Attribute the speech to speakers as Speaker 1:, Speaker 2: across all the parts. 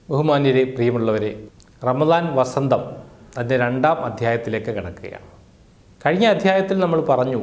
Speaker 1: ബഹുമാന്യരെ പ്രിയമുള്ളവരെ റമദാൻ വസന്തം അതിൻ്റെ രണ്ടാം അധ്യായത്തിലേക്ക് കിടക്കുകയാണ് കഴിഞ്ഞ അധ്യായത്തിൽ നമ്മൾ പറഞ്ഞു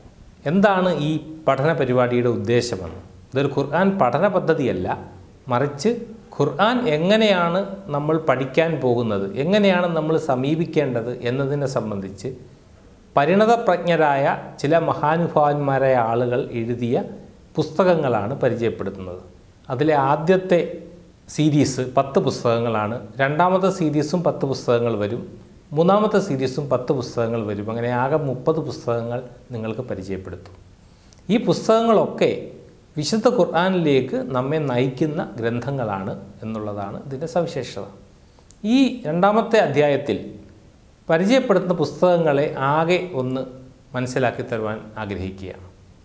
Speaker 1: എന്താണ് ഈ പഠന പരിപാടിയുടെ ഉദ്ദേശമെന്ന് ഇതൊരു ഖുർആൻ പഠന പദ്ധതിയല്ല മറിച്ച് ഖുർആൻ എങ്ങനെയാണ് നമ്മൾ പഠിക്കാൻ പോകുന്നത് എങ്ങനെയാണ് നമ്മൾ സമീപിക്കേണ്ടത് എന്നതിനെ സംബന്ധിച്ച് പരിണതപ്രജ്ഞരായ ചില മഹാനുഭാവന്മാരായ ആളുകൾ എഴുതിയ പുസ്തകങ്ങളാണ് പരിചയപ്പെടുത്തുന്നത് അതിലെ ആദ്യത്തെ സീരീസ് പത്ത് പുസ്തകങ്ങളാണ് രണ്ടാമത്തെ സീരീസും പത്ത് പുസ്തകങ്ങൾ വരും മൂന്നാമത്തെ സീരീസും പത്ത് പുസ്തകങ്ങൾ വരും അങ്ങനെ ആകെ മുപ്പത് പുസ്തകങ്ങൾ നിങ്ങൾക്ക് പരിചയപ്പെടുത്തും ഈ പുസ്തകങ്ങളൊക്കെ വിശുദ്ധ ഖുർആാനിലേക്ക് നമ്മെ നയിക്കുന്ന ഗ്രന്ഥങ്ങളാണ് എന്നുള്ളതാണ് ഇതിൻ്റെ സവിശേഷത ഈ രണ്ടാമത്തെ അധ്യായത്തിൽ പരിചയപ്പെടുത്തുന്ന പുസ്തകങ്ങളെ ആകെ ഒന്ന് മനസ്സിലാക്കി തരുവാൻ ആഗ്രഹിക്കുകയാണ്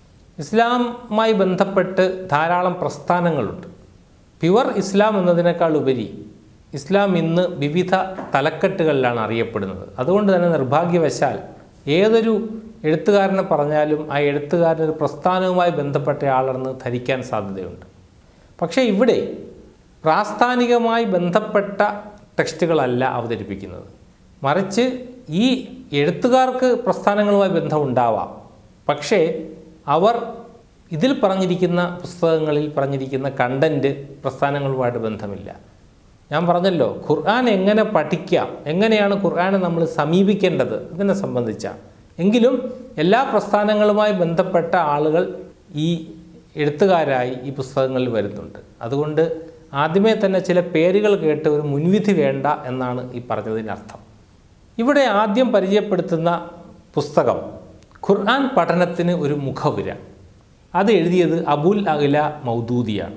Speaker 1: ഇസ്ലാമുമായി ബന്ധപ്പെട്ട് ധാരാളം പ്രസ്ഥാനങ്ങളുണ്ട് പ്യുവർ ഇസ്ലാം എന്നതിനേക്കാൾ ഉപരി ഇസ്ലാം ഇന്ന് വിവിധ തലക്കെട്ടുകളിലാണ് അറിയപ്പെടുന്നത് അതുകൊണ്ട് തന്നെ നിർഭാഗ്യവശാൽ ഏതൊരു എഴുത്തുകാരനെ പറഞ്ഞാലും ആ എഴുത്തുകാരൻ ഒരു പ്രസ്ഥാനവുമായി ബന്ധപ്പെട്ട ആളെന്ന് ധരിക്കാൻ സാധ്യതയുണ്ട് പക്ഷേ ഇവിടെ പ്രാസ്ഥാനികമായി ബന്ധപ്പെട്ട ടെക്സ്റ്റുകളല്ല അവതരിപ്പിക്കുന്നത് മറിച്ച് ഈ എഴുത്തുകാർക്ക് പ്രസ്ഥാനങ്ങളുമായി ബന്ധമുണ്ടാവാം പക്ഷേ അവർ ഇതിൽ പറഞ്ഞിരിക്കുന്ന പുസ്തകങ്ങളിൽ പറഞ്ഞിരിക്കുന്ന കണ്ടൻറ്റ് പ്രസ്ഥാനങ്ങളുമായിട്ട് ബന്ധമില്ല ഞാൻ പറഞ്ഞല്ലോ ഖുർആൻ എങ്ങനെ പഠിക്കാം എങ്ങനെയാണ് ഖുർആനെ നമ്മൾ സമീപിക്കേണ്ടത് ഇതിനെ സംബന്ധിച്ച എങ്കിലും എല്ലാ പ്രസ്ഥാനങ്ങളുമായി ബന്ധപ്പെട്ട ആളുകൾ ഈ എഴുത്തുകാരായി ഈ പുസ്തകങ്ങളിൽ വരുന്നുണ്ട് അതുകൊണ്ട് ആദ്യമേ തന്നെ ചില പേരുകൾ കേട്ട് ഒരു മുൻവിധി വേണ്ട എന്നാണ് ഈ പറഞ്ഞതിനർത്ഥം ഇവിടെ ആദ്യം പരിചയപ്പെടുത്തുന്ന പുസ്തകം ഖുർആൻ പഠനത്തിന് ഒരു മുഖവുര അത് എഴുതിയത് അബുൽ അഖില മൗദൂദിയാണ്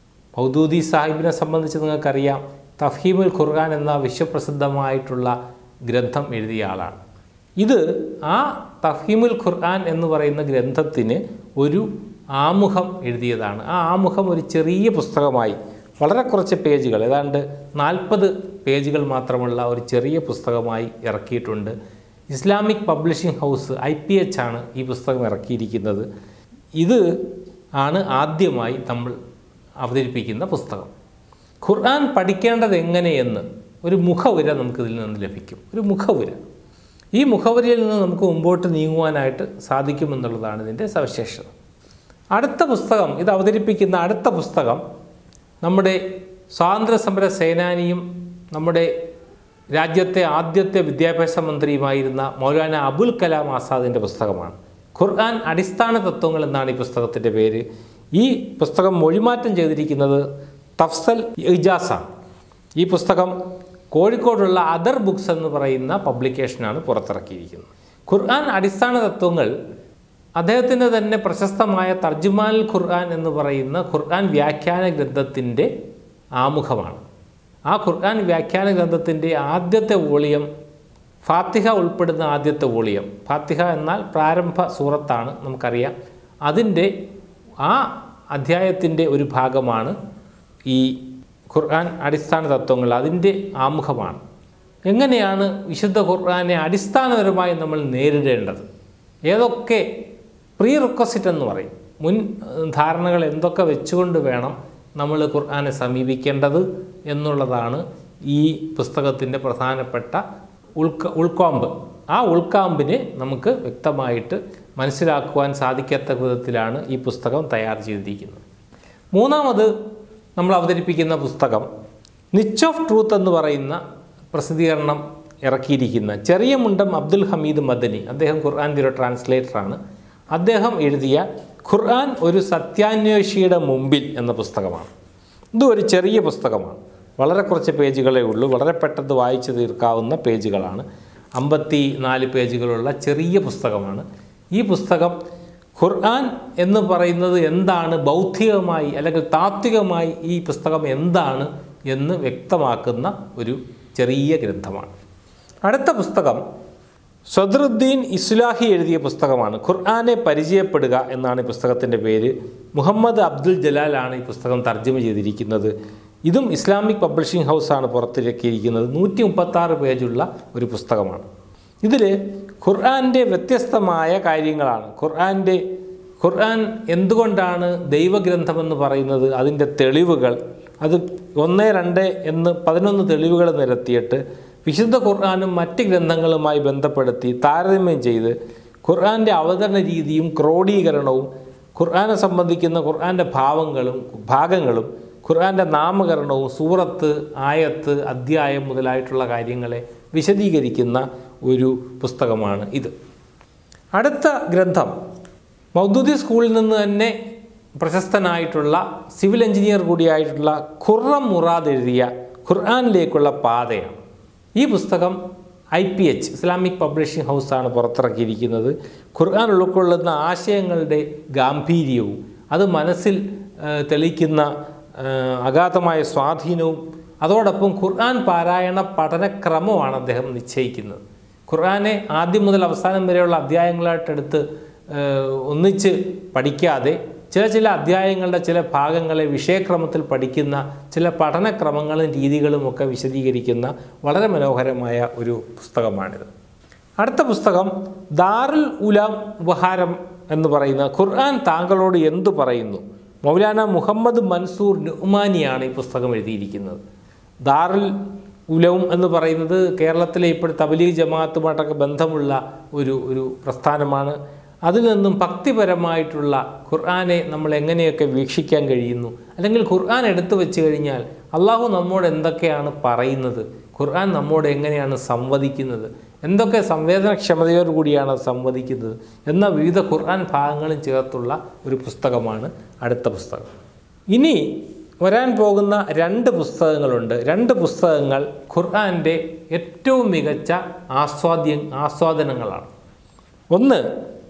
Speaker 1: മൗദൂദി സാഹിബിനെ സംബന്ധിച്ച് നിങ്ങൾക്കറിയാം തഫീമുൽ ഖുർആൻ എന്ന വിശ്വപ്രസിദ്ധമായിട്ടുള്ള ഗ്രന്ഥം എഴുതിയ ആളാണ് ഇത് ആ തഫീമുൽ ഖുർആൻ എന്ന് പറയുന്ന ഗ്രന്ഥത്തിന് ഒരു ആമുഖം എഴുതിയതാണ് ആ ആമുഖം ഒരു ചെറിയ പുസ്തകമായി വളരെ കുറച്ച് പേജുകൾ ഏതാണ്ട് നാൽപ്പത് പേജുകൾ മാത്രമുള്ള ഒരു ചെറിയ പുസ്തകമായി ഇറക്കിയിട്ടുണ്ട് Islamic publishing house I P H ആണ് ഈ പുസ്തകം ഇറക്കിയിരിക്കുന്നത് ഇത് ആണ് ആദ്യമായി നമ്മൾ അവതരിപ്പിക്കുന്ന പുസ്തകം ഖുർആൻ പഠിക്കേണ്ടത് എങ്ങനെയെന്ന് ഒരു മുഖവുര നമുക്കിതിൽ നിന്ന് ലഭിക്കും ഒരു മുഖവുര ഈ മുഖവുരയിൽ നിന്ന് നമുക്ക് മുമ്പോട്ട് നീങ്ങുവാനായിട്ട് സാധിക്കുമെന്നുള്ളതാണ് ഇതിൻ്റെ സവിശേഷത അടുത്ത പുസ്തകം ഇത് അവതരിപ്പിക്കുന്ന അടുത്ത പുസ്തകം നമ്മുടെ സ്വാതന്ത്ര്യ സമര സേനാനിയും നമ്മുടെ രാജ്യത്തെ ആദ്യത്തെ വിദ്യാഭ്യാസ മന്ത്രിയുമായിരുന്ന മൗലാന അബുൽ കലാം ആസാദിൻ്റെ പുസ്തകമാണ് ഖുർആൻ അടിസ്ഥാന തത്വങ്ങൾ എന്നാണ് ഈ പുസ്തകത്തിൻ്റെ പേര് ഈ പുസ്തകം മൊഴിമാറ്റം ചെയ്തിരിക്കുന്നത് തഫ്സൽ ഇജാസാണ് ഈ പുസ്തകം കോഴിക്കോടുള്ള അതർ ബുക്സ് എന്ന് പറയുന്ന പബ്ലിക്കേഷനാണ് പുറത്തിറക്കിയിരിക്കുന്നത് ഖുർആൻ അടിസ്ഥാന തത്വങ്ങൾ അദ്ദേഹത്തിൻ്റെ തന്നെ പ്രശസ്തമായ തർജുമാൽ ഖുർആൻ എന്ന് പറയുന്ന ഖുർആൻ വ്യാഖ്യാന ഗ്രന്ഥത്തിൻ്റെ ആമുഖമാണ് ആ ഖുർആൻ വ്യാഖ്യാന ഗ്രന്ഥത്തിൻ്റെ ആദ്യത്തെ വോളിയം ഫാത്തിഹ ഉൾപ്പെടുന്ന ആദ്യത്തെ വോളിയം ഫാത്തിഹ എന്നാൽ പ്രാരംഭ സൂറത്താണ് നമുക്കറിയാം അതിൻ്റെ ആ അധ്യായത്തിൻ്റെ ഒരു ഭാഗമാണ് ഈ ഖുർആൻ അടിസ്ഥാന തത്വങ്ങൾ അതിൻ്റെ ആമുഖമാണ് എങ്ങനെയാണ് വിശുദ്ധ ഖുർആനെ അടിസ്ഥാനപരമായി നമ്മൾ നേരിടേണ്ടത് ഏതൊക്കെ പ്രീ റിക്വസിറ്റ് എന്ന് പറയും മുൻ ധാരണകൾ എന്തൊക്കെ വെച്ചുകൊണ്ട് വേണം നമ്മൾ ഖുർആനെ സമീപിക്കേണ്ടത് എന്നുള്ളതാണ് ഈ പുസ്തകത്തിൻ്റെ പ്രധാനപ്പെട്ട ഉൾക്ക ഉൾക്കാമ്പ് ആ ഉൾക്കാമ്പിനെ നമുക്ക് വ്യക്തമായിട്ട് മനസ്സിലാക്കുവാൻ സാധിക്കാത്ത വിധത്തിലാണ് ഈ പുസ്തകം തയ്യാർ ചെയ്തിരിക്കുന്നത് മൂന്നാമത് നമ്മൾ അവതരിപ്പിക്കുന്ന പുസ്തകം നിച്ച് ഓഫ് ട്രൂത്ത് എന്ന് പറയുന്ന പ്രസിദ്ധീകരണം ഇറക്കിയിരിക്കുന്ന ചെറിയ മുണ്ടം അബ്ദുൽ ഹമീദ് മദനി അദ്ദേഹം ഖുർആൻ്റെ ഒരു ട്രാൻസ്ലേറ്ററാണ് അദ്ദേഹം എഴുതിയ ഖുർആൻ ഒരു സത്യാന്വേഷിയുടെ മുമ്പിൽ എന്ന പുസ്തകമാണ് ഇത് ഒരു ചെറിയ പുസ്തകമാണ് വളരെ കുറച്ച് പേജുകളേ ഉള്ളൂ വളരെ പെട്ടെന്ന് വായിച്ചു തീർക്കാവുന്ന പേജുകളാണ് അമ്പത്തി നാല് പേജുകളുള്ള ചെറിയ പുസ്തകമാണ് ഈ പുസ്തകം ഖുർആൻ എന്ന് പറയുന്നത് എന്താണ് ബൗദ്ധികമായി അല്ലെങ്കിൽ താത്വികമായി ഈ പുസ്തകം എന്താണ് എന്ന് വ്യക്തമാക്കുന്ന ഒരു ചെറിയ ഗ്രന്ഥമാണ് അടുത്ത പുസ്തകം സദറുദ്ദീൻ ഇസ്ലാഹി എഴുതിയ പുസ്തകമാണ് ഖുർആനെ പരിചയപ്പെടുക എന്നാണ് ഈ പുസ്തകത്തിൻ്റെ പേര് മുഹമ്മദ് അബ്ദുൽ ജലാലാണ് ഈ പുസ്തകം തർജ്ജമ ചെയ്തിരിക്കുന്നത് ഇതും ഇസ്ലാമിക് പബ്ലിഷിംഗ് ഹൗസാണ് പുറത്തിറക്കിയിരിക്കുന്നത് നൂറ്റി മുപ്പത്താറ് പേജുള്ള ഒരു പുസ്തകമാണ് ഇതിൽ ഖുർആൻ്റെ വ്യത്യസ്തമായ കാര്യങ്ങളാണ് ഖുർആൻ്റെ ഖുർആൻ എന്തുകൊണ്ടാണ് ദൈവഗ്രന്ഥമെന്ന് പറയുന്നത് അതിൻ്റെ തെളിവുകൾ അത് ഒന്ന് രണ്ട് എന്ന് പതിനൊന്ന് തെളിവുകൾ നിരത്തിയിട്ട് വിശുദ്ധ ഖുർആാനും മറ്റ് ഗ്രന്ഥങ്ങളുമായി ബന്ധപ്പെടുത്തി താരതമ്യം ചെയ്ത് ഖുർആൻ്റെ അവതരണ രീതിയും ക്രോഡീകരണവും ഖുർആനെ സംബന്ധിക്കുന്ന ഖുർആൻ്റെ ഭാവങ്ങളും ഭാഗങ്ങളും ഖുർആൻ്റെ നാമകരണവും സൂറത്ത് ആയത്ത് അധ്യായം മുതലായിട്ടുള്ള കാര്യങ്ങളെ വിശദീകരിക്കുന്ന ഒരു പുസ്തകമാണ് ഇത് അടുത്ത ഗ്രന്ഥം മൗദൂദി സ്കൂളിൽ നിന്ന് തന്നെ പ്രശസ്തനായിട്ടുള്ള സിവിൽ എഞ്ചിനീയർ കൂടിയായിട്ടുള്ള ഖുർറം മുറാദ് എഴുതിയ ഖുർആാനിലേക്കുള്ള പാതയാണ് ഈ പുസ്തകം I P H Islamic publishing ഹൗസാണ് പുറത്തിറക്കിയിരിക്കുന്നത് ഖുർആൻ ഉൾക്കൊള്ളുന്ന ആശയങ്ങളുടെ ഗാംഭീര്യവും അത് മനസ്സിൽ ആ, തെളിക്കുന്ന ആ, അഗാധമായ സ്വാധീനവും അതോടൊപ്പം ഖുർആൻ പാരായണ പഠനക്രമമാണ് അദ്ദേഹം നിശ്ചയിക്കുന്നത് ഖുർആനെ ആദ്യം മുതൽ അവസാനം വരെയുള്ള അധ്യായങ്ങളായിട്ടെടുത്ത് ഏഹ്, ഒന്നിച്ച് പഠിക്കാതെ ചില ചില അധ്യായങ്ങളുടെ ചില ഭാഗങ്ങളെ വിഷയക്രമത്തിൽ പഠിക്കുന്ന ചില പഠനക്രമങ്ങളും രീതികളും ഒക്കെ വിശദീകരിക്കുന്ന വളരെ മനോഹരമായ ഒരു പുസ്തകമാണിത് അടുത്ത പുസ്തകം ദാറുൽ ഉലാം ഉപഹാരം എന്ന് പറയുന്ന ഖുർആൻ താങ്കളോട് എന്തു പറയുന്നു മൗലാന മുഹമ്മദ് മൻസൂർ നുമാനിയാണ് ഈ പുസ്തകം എഴുതിയിരിക്കുന്നത് ദാറുൽ ഉലവും എന്ന് പറയുന്നത് കേരളത്തിലെ ഇപ്പോൾ തബലീഗ് ജമാഅത്തുമായിട്ടൊക്കെ ബന്ധമുള്ള ഒരു ഒരു പ്രസ്ഥാനമാണ് അതിൽ നിന്നും ഭക്തിപരമായിട്ടുള്ള ഖുർആനെ നമ്മൾ എങ്ങനെയൊക്കെ വീക്ഷിക്കാൻ കഴിയുന്നു അല്ലെങ്കിൽ ഖുർആൻ എടുത്തു വെച്ച് കഴിഞ്ഞാൽ അള്ളാഹു നമ്മോട് എന്തൊക്കെയാണ് പറയുന്നത് ഖുർആൻ നമ്മോട് എങ്ങനെയാണ് സംവദിക്കുന്നത് എന്തൊക്കെ സംവേദനക്ഷമതയോടു കൂടിയാണ് അത് സംവദിക്കുന്നത് എന്ന വിവിധ ഖുർആൻ ഭാഗങ്ങളും ചേർത്തുള്ള ഒരു പുസ്തകമാണ് അടുത്ത പുസ്തകം ഇനി വരാൻ പോകുന്ന രണ്ട് പുസ്തകങ്ങളുണ്ട് രണ്ട് പുസ്തകങ്ങൾ ഖുർആൻ്റെ ഏറ്റവും മികച്ച ആസ്വാദ്യ ആസ്വാദനങ്ങളാണ് ഒന്ന്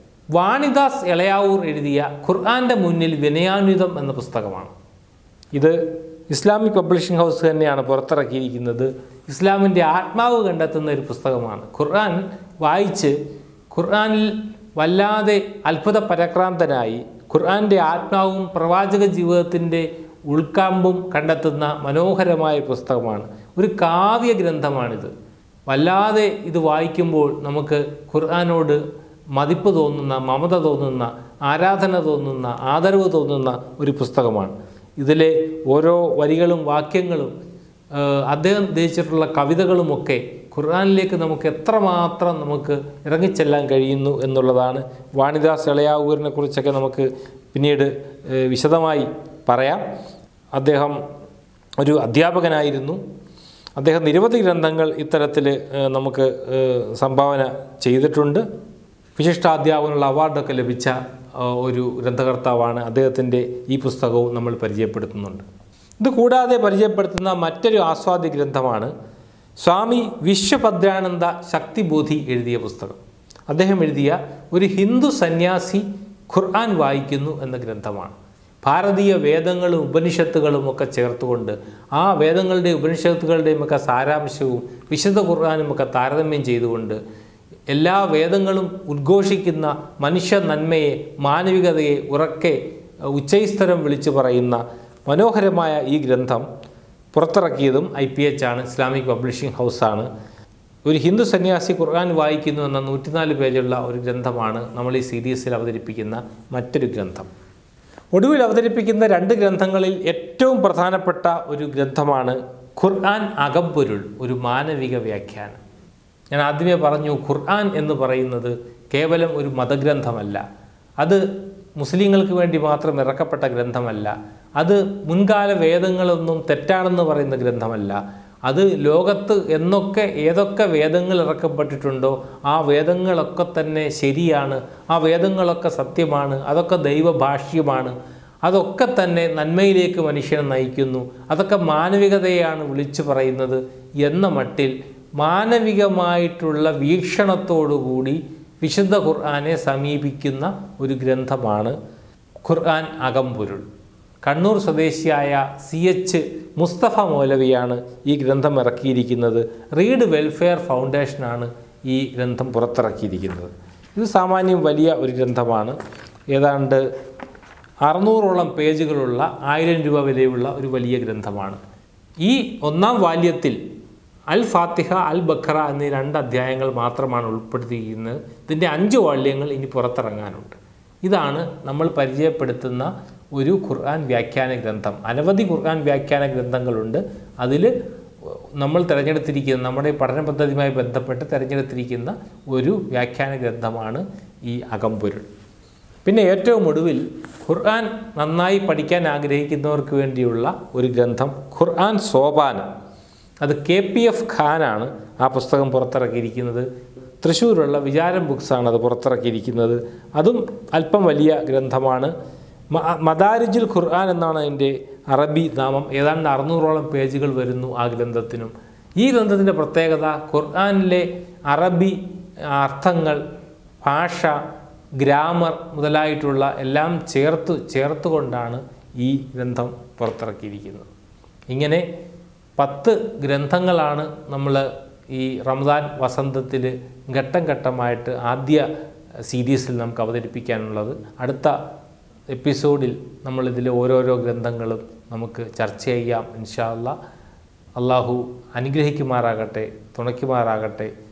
Speaker 1: വാണിദാസ് എളയാവൂർ എഴുതിയ ഖുർആൻ്റെ മുന്നിൽ വിനയാന്വിതം എന്ന പുസ്തകമാണ് ഇത് ഇസ്ലാമിക് പബ്ലിഷിംഗ് ഹൗസ് തന്നെയാണ് പുറത്തിറക്കിയിരിക്കുന്നത് ഇസ്ലാമിൻ്റെ ആത്മാവ് കണ്ടെത്തുന്ന ഒരു പുസ്തകമാണ് ഖുർആൻ വായിച്ച് ഖുർആനിൽ വല്ലാതെ അത്ഭുത പരാക്രാന്തനായി ഖുർആൻ്റെ ആത്മാവും പ്രവാചക ജീവിതത്തിൻ്റെ ഉൾക്കാമ്പും കണ്ടെത്തുന്ന മനോഹരമായ പുസ്തകമാണ് ഒരു കാവ്യ ഗ്രന്ഥമാണിത് വല്ലാതെ ഇത് വായിക്കുമ്പോൾ നമുക്ക് ഖുർആനോട് മതിപ്പ് തോന്നുന്ന മമത തോന്നുന്ന ആരാധന തോന്നുന്ന ആദരവ് തോന്നുന്ന ഒരു പുസ്തകമാണ് ഇതിലെ ഓരോ വരികളും വാക്യങ്ങളും ആ, അദ്ദേഹം ഉദ്ദേശിച്ചിട്ടുള്ള കവിതകളുമൊക്കെ ഖുർആനിലേക്ക് നമുക്ക് എത്രമാത്രം നമുക്ക് ഇറങ്ങിച്ചെല്ലാൻ കഴിയുന്നു എന്നുള്ളതാണ് വാണിദാസ് ഇളയാവൂരിനെ കുറിച്ചൊക്കെ നമുക്ക് പിന്നീട് ഏ, വിശദമായി പറയാം അദ്ദേഹം ഒരു അധ്യാപകനായിരുന്നു അദ്ദേഹം നിരവധി ഗ്രന്ഥങ്ങൾ ഇത്തരത്തിൽ ഏഹ്, നമുക്ക് ഏഹ്, സംഭാവന ചെയ്തിട്ടുണ്ട് വിശിഷ്ടാധ്യാപകനുള്ള അവാർഡൊക്കെ ലഭിച്ച ഏഹ്, ഒരു ഗ്രന്ഥകർത്താവാണ് അദ്ദേഹത്തിൻ്റെ ഈ പുസ്തകവും നമ്മൾ പരിചയപ്പെടുത്തുന്നുണ്ട് ഇത് കൂടാതെ പരിചയപ്പെടുത്തുന്ന മറ്റൊരു ആസ്വാദ്യ ഗ്രന്ഥമാണ് സ്വാമി വിശ്വഭദ്രാനന്ദ ശക്തിബോധി എഴുതിയ പുസ്തകം അദ്ദേഹം എഴുതിയ ഒരു ഹിന്ദു സന്യാസി ഖുർആൻ വായിക്കുന്നു എന്ന ഗ്രന്ഥമാണ് ഭാരതീയ വേദങ്ങളും ഉപനിഷത്തുകളും ഒക്കെ ചേർത്തുകൊണ്ട് ആ വേദങ്ങളുടെ ഉപനിഷത്തുകളുടെയും ഒക്കെ സാരാംശവും വിശുദ്ധ ഖുർആാനും ഒക്കെ താരതമ്യം ചെയ്തുകൊണ്ട് എല്ലാ വേദങ്ങളും ഉദ്ഘോഷിക്കുന്ന മനുഷ്യ നന്മയെ മാനവികതയെ ഉറക്കെ അഹ് ഉച്ചൈസ്തരം വിളിച്ചു പറയുന്ന മനോഹരമായ ഈ ഗ്രന്ഥം പുറത്തിറക്കിയതും ഐ പി എച്ച് ആണ് ഇസ്ലാമിക് പബ്ലിഷിംഗ് ഹൗസാണ് ഒരു ഹിന്ദു സന്യാസി ഖുർആൻ വായിക്കുന്നു എന്ന നൂറ്റിനാല് പേജുള്ള ഒരു ഗ്രന്ഥമാണ് നമ്മൾ ഈ സീരീസിൽ അവതരിപ്പിക്കുന്ന മറ്റൊരു ഗ്രന്ഥം ഒടുവിൽ അവതരിപ്പിക്കുന്ന രണ്ട് ഗ്രന്ഥങ്ങളിൽ ഏറ്റവും പ്രധാനപ്പെട്ട ഒരു ഗ്രന്ഥമാണ് ഖുർആൻ അകമ്പൊരുൾ ഒരു മാനവിക വ്യാഖ്യാനം ഞാൻ ആദ്യമേ പറഞ്ഞു ഖുർആൻ എന്ന് പറയുന്നത് കേവലം ഒരു മതഗ്രന്ഥമല്ല അത് മുസ്ലിങ്ങൾക്ക് വേണ്ടി മാത്രം ഇറക്കപ്പെട്ട ഗ്രന്ഥമല്ല അത് മുൻകാല വേദങ്ങളൊന്നും തെറ്റാണെന്ന് പറയുന്ന ഗ്രന്ഥമല്ല അത് ലോകത്ത് എന്നൊക്കെ ഏതൊക്കെ വേദങ്ങൾ ഇറക്കപ്പെട്ടിട്ടുണ്ടോ ആ വേദങ്ങളൊക്കെ തന്നെ ശരിയാണ് ആ വേദങ്ങളൊക്കെ സത്യമാണ് അതൊക്കെ ദൈവഭാഷ്യമാണ് അതൊക്കെ തന്നെ നന്മയിലേക്ക് മനുഷ്യനെ നയിക്കുന്നു അതൊക്കെ മാനവികതയാണ് വിളിച്ചു പറയുന്നത് എന്ന മട്ടിൽ മാനവികമായിട്ടുള്ള വീക്ഷണത്തോടുകൂടി വിശുദ്ധ ഖുർആനെ സമീപിക്കുന്ന ഒരു ഗ്രന്ഥമാണ് ഖുർആൻ അകമ്പൊരുൾ കണ്ണൂർ സ്വദേശിയായ സി എച്ച് മുസ്തഫ മൗലവിയാണ് ഈ ഗ്രന്ഥം ഇറക്കിയിരിക്കുന്നത് റീഡ് വെൽഫെയർ ഫൗണ്ടേഷനാണ് ഈ ഗ്രന്ഥം പുറത്തിറക്കിയിരിക്കുന്നത് ഇത് സാമാന്യം വലിയ ഒരു ഗ്രന്ഥമാണ് ഏതാണ്ട് അറുന്നൂറോളം പേജുകളുള്ള ആയിരം രൂപ വിലയുള്ള ഒരു വലിയ ഗ്രന്ഥമാണ് ഈ ഒന്നാം വാല്യത്തിൽ അൽ ഫാത്തിഹ അൽ ബഖറ എന്നീ രണ്ട് അധ്യായങ്ങൾ മാത്രമാണ് ഉൾപ്പെടുത്തിയിരിക്കുന്നത് ഇതിൻ്റെ അഞ്ച് വാല്യങ്ങൾ ഇനി പുറത്തിറങ്ങാനുണ്ട് ഇതാണ് നമ്മൾ പരിചയപ്പെടുത്തുന്ന ഒരു ഖുർആൻ വ്യാഖ്യാന ഗ്രന്ഥം അനവധി ഖുർആൻ വ്യാഖ്യാന ഗ്രന്ഥങ്ങളുണ്ട് അതിൽ നമ്മൾ തിരഞ്ഞെടുത്തിരിക്കുന്ന നമ്മുടെ പഠന പദ്ധതിയുമായി ബന്ധപ്പെട്ട് തിരഞ്ഞെടുത്തിരിക്കുന്ന ഒരു വ്യാഖ്യാന ഗ്രന്ഥമാണ് ഈ അകമ്പൊരുൾ പിന്നെ ഏറ്റവും ഒടുവിൽ ഖുർആൻ നന്നായി പഠിക്കാൻ ആഗ്രഹിക്കുന്നവർക്ക് വേണ്ടിയുള്ള ഒരു ഗ്രന്ഥം ഖുർആൻ സോപാനം അത് കെ പി എഫ് ഖാനാണ് ആ പുസ്തകം പുറത്തിറക്കിയിരിക്കുന്നത് തൃശ്ശൂരുള്ള വിചാരം ബുക്സാണ് അത് പുറത്തിറക്കിയിരിക്കുന്നത് അതും അല്പം വലിയ ഗ്രന്ഥമാണ് മ- മദാരിജുൽ ഖുർആൻ എന്നാണ് അതിൻ്റെ അറബി നാമം ഏതാണ്ട് അറുന്നൂറോളം പേജുകൾ വരുന്നു ആ ഗ്രന്ഥത്തിനും ഈ ഗ്രന്ഥത്തിൻ്റെ പ്രത്യേകത ഖുർആനിലെ അറബി അർത്ഥങ്ങൾ ഭാഷ ഗ്രാമർ മുതലായിട്ടുള്ള എല്ലാം ചേർത്ത് ചേർത്തുകൊണ്ടാണ് ഈ ഗ്രന്ഥം പുറത്തിറക്കിയിരിക്കുന്നത് ഇങ്ങനെ പത്ത് ഗ്രന്ഥങ്ങളാണ് നമ്മൾ ഈ റമദാൻ വസന്തത്തിൽ ഘട്ടം ഘട്ടമായിട്ട് ആദ്യ സീരീസിൽ നമുക്ക് അവതരിപ്പിക്കാനുള്ളത് അടുത്ത എപ്പിസോഡിൽ നമ്മളിതിലെ ഓരോരോ ഗ്രന്ഥങ്ങളും നമുക്ക് ചർച്ച ചെയ്യാം ഇൻഷാ അല്ലാ അള്ളാഹു അനുഗ്രഹിക്കുമാറാകട്ടെ തുണയ്ക്കുമാറാകട്ടെ